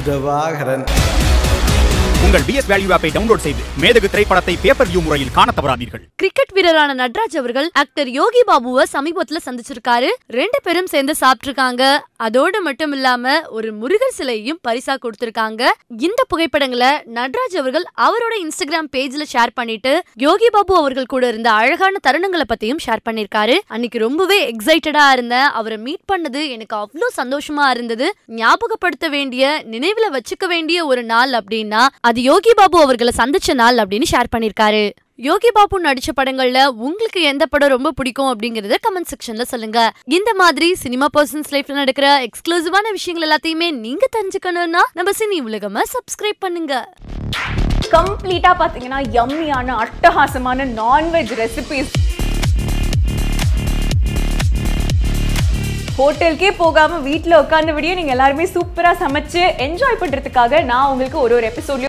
பிரபாகரன் உங்கள் PS value ஆப்பை download செய்து மேதகு திரைப்படத்தை பேப்பர் வியூ முறையில் காணத் தவறாதீர்கள் கிரிக்கெட் வீரரான நட்ராஜ் அவர்கள் ஆக்டர் யோகி பாபுவை சமீபத்துல சந்திச்சிருக்காரு ரெண்டு பேரும் சேர்ந்து சாப்பிட்டிருக்காங்க அதோடு மட்டும் இல்லாம ஒரு முருகர் சிலையையும் பரிசா கொடுத்திருக்காங்க இந்த புகைப்படங்களை நட்ராஜ் அவர்கள் அவரோட இன்ஸ்டாகிராம் பேஜ்ல ஷேர் பண்ணிட்டு யோகி பாபு அவர்கள் கூட இருந்த அழகான தருணங்களை பத்தியும் ஷேர் பண்ணிருக்காரு அன்னைக்கு ரொம்பவே எக்ஸைட்டடா இருந்தேன் அவரை மீட் பண்ணது எனக்கு அவ்வளோ சந்தோஷமா இருந்தது ஞாபகப்படுத்த வேண்டிய நினைவுல வச்சுக்க வேண்டிய ஒரு நாள் அப்படின்னா அது யோகி பாபு அவர்களை சந்திச்ச நாள் அப்படின்னு ஷேர் பண்ணிருக்காரு யோகி பாபு நடிச்ச படங்கள்ல உங்களுக்கு எந்த படம் ரொம்ப பிடிக்கும் அப்படிங்கறத கமெண்ட் செக்ஷன்ல சொல்லுங்க இந்த மாதிரி சினிமா பர்சன்ஸ் லைஃப்ல நடக்கிற எக்ஸ்க்ளூசிவான விஷயங்கள் எல்லாத்தையுமே நீங்க தெரிஞ்சுக்கணும்னா நம்ம சினி உலகமா சப்ஸ்கிரைப் பண்ணுங்க கம்ப்ளீட்டா பாத்தீங்கன்னா யம்மியான அட்டகாசமான நான்வெஜ் ரெசிபிஸ் ஹோட்டலுக்கே போகாம வீட்ல உட்கார்ந்தபடியே நீங்க எல்லாருமே சூப்பரா சமைச்சு என்ஜாய் பண்றதுக்காக நான் உங்களுக்கு ஒரு ஒரு எபிசோட்லயும்